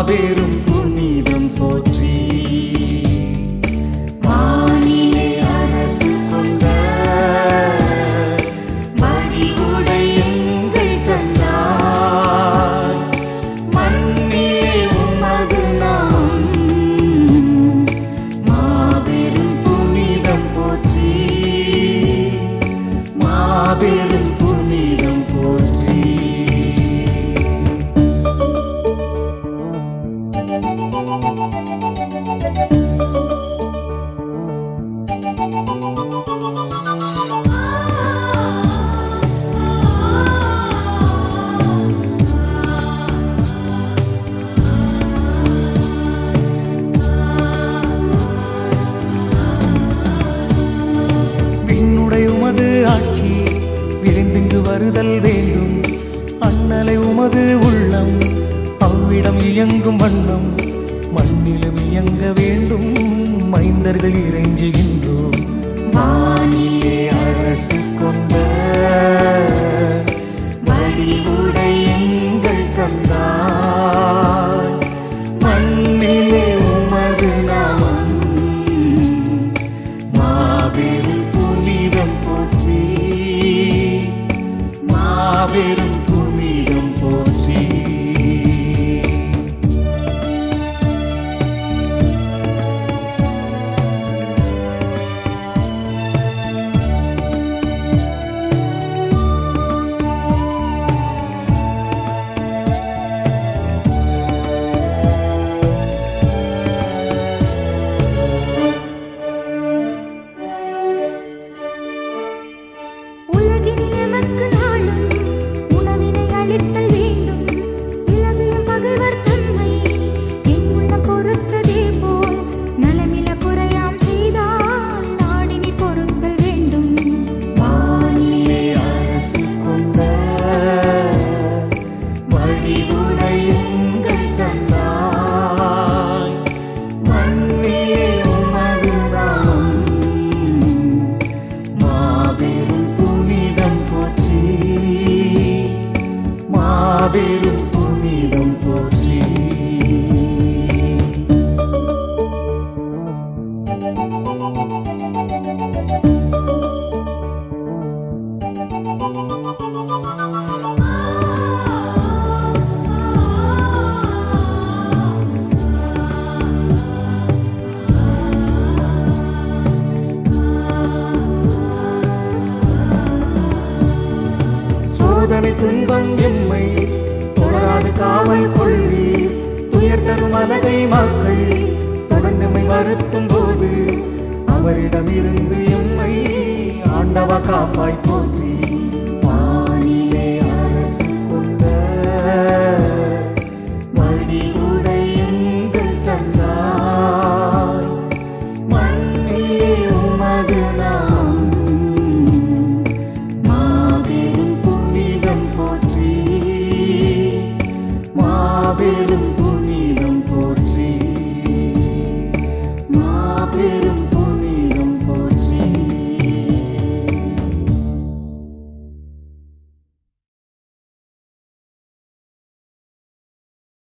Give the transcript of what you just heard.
மாபெரும் புனிதம் போற்றி வானிலே அரசு கொண்ட மணிவுடை எங்கள் தந்தாய் மண்ணிலே உமது நாம் மாபெரும் புனிதம் போற்றி மாபெரும் புனிதம் போற்றி விண்ணுடை உமது ஆட்சி விரைந்திங்கு வருதல் வேண்டும் அண்ணலை உமது உள்ளம் அவ்விடம் இயங்கும் வண்ணம் மண்ணிலும் இயங்க வேண்டும் மைந்தர்கள் இறைஞ்சுகின்றோம் வானிலே அரசு கொண்ட வடிவுடை எங்கள் தந்தாய் மண்ணிலே உமது நாமம் மாபெரும் புனிதம் போற்றி மாபெரும் புனிதம் போற்றி உலகில் எமக்கு நாளும் உணவினை அளித்தல் வேண்டும் இலகிய பகைவர் தன்மை என் உள்ள பொறுத்ததே போல் நலமில குறையாம் செய்தால் நாடினி பொறுத்தல் வேண்டும் வானிலே அரசு கொண்ட வழிவுடை எங்கள் தந்தாய் மண்ணிலே உமது நாமம் மாபெரும் புனிதம் போற்றி மாபெரும் புனிதம் போற்றி சோதனை துன்பம் எம்மை தொடராது காவல் கொள்வீர் துயர் தரும் அலகை மக்கள் தொடர்ந்தமை வருத்தும் போது அவரிடமிருந்து எம்மை ஆண்டவ காப்பாய்